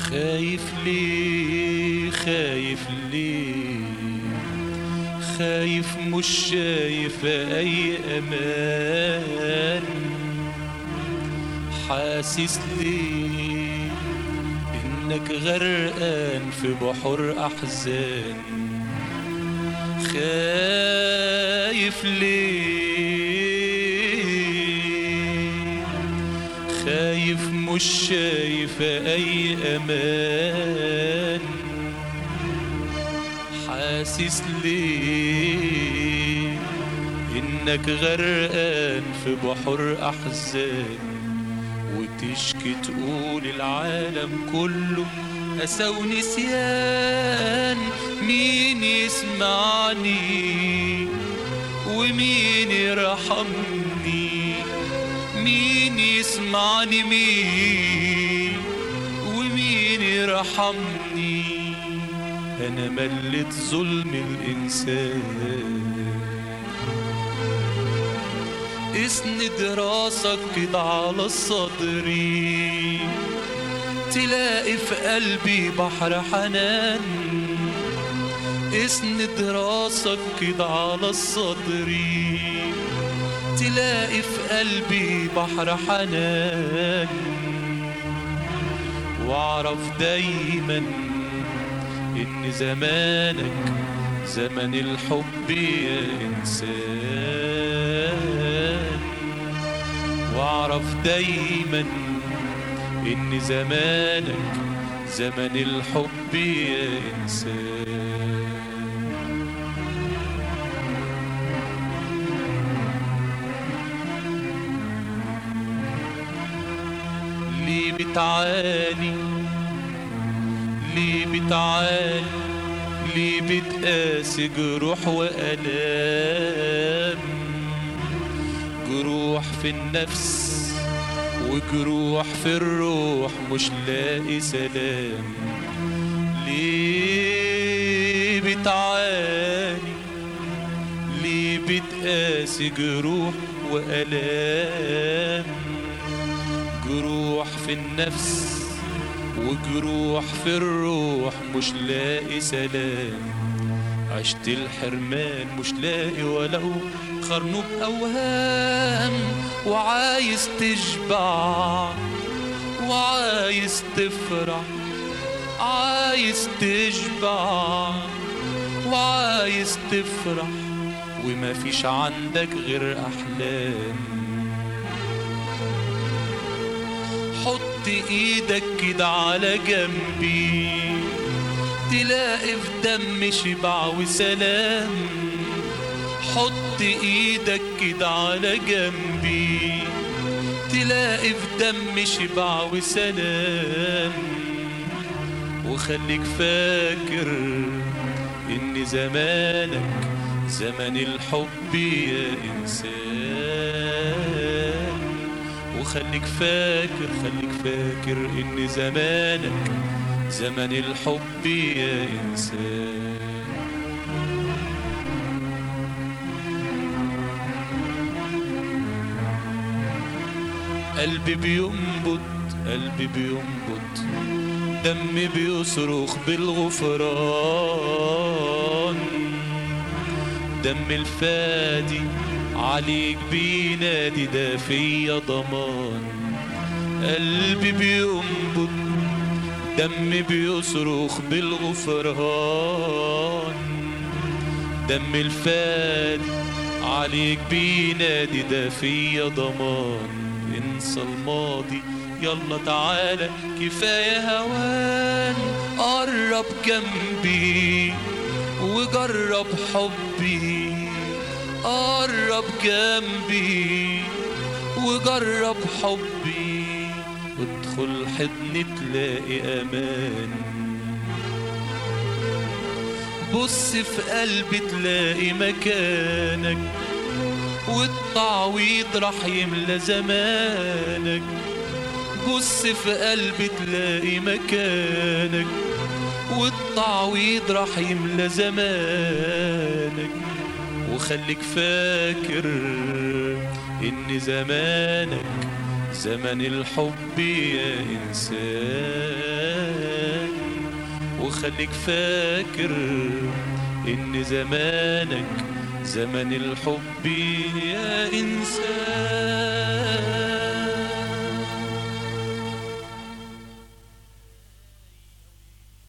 خايف ليه خايف ليه خايف مش شايف اي امان حاسس ليه انك غرقان في بحور احزان خايف ليه خايف مش شايف اي امان حاسس ليه انك غرقان في بحور احزان وتشكي تقول العالم كله أسى ونسيان مين يسمعني ومين يرحمني مين يسمعني مين ومين يرحمني أنا ملت ظلم الإنسان اسند راسك كده على الصدر تلاقي في قلبي بحر حنان اسند راسك كده على الصدر تلاقي في قلبي بحر حنان واعرف دايما ان زمانك زمن الحب يا انسان واعرف دايما ان زمانك زمن الحب يا انسان ليه بتعاني ليه بتعاني ليه بتقاسي جروح وألام جروح في النفس وجروح في الروح مش لاقي سلام ليه بتعاني ليه بتقاسي جروح وألام جروح في النفس وجروح في الروح مش لاقي سلام عشت الحرمان مش لاقي ولو خرنوب أوهام وعايز تشبع وعايز تفرح عايز تشبع وعايز تفرح وما فيش عندك غير أحلام حط ايدك كده على جنبي تلاقي في دم شبع وسلام حط ايدك كده على جنبي تلاقي في دم شبع وسلام وخليك فاكر ان زمانك زمن الحب يا انسان وخليك فاكر خليك فاكر ان زمانك زمن الحب يا انسان قلبي بينبض قلبي بينبض دمي بيصرخ بالغفران دم الفادي عليك بينادي ده فيا ضمان قلبي بينبض دمي بيصرخ بالغفران دم الفادي عليك بينادي ده فيا ضمان انسى الماضي يلا تعالى كفاية هوان قرب جنبي وجرب حبي قرب جنبي وجرب حبي وادخل حضني تلاقي امان بص في قلبي تلاقي مكانك والتعويض راح يملى زمانك بص في قلبي تلاقي مكانك والتعويض راح يملى زمانك وخليك فاكر ان زمانك زمن الحب يا انسان وخليك فاكر ان زمانك زمن الحب يا انسان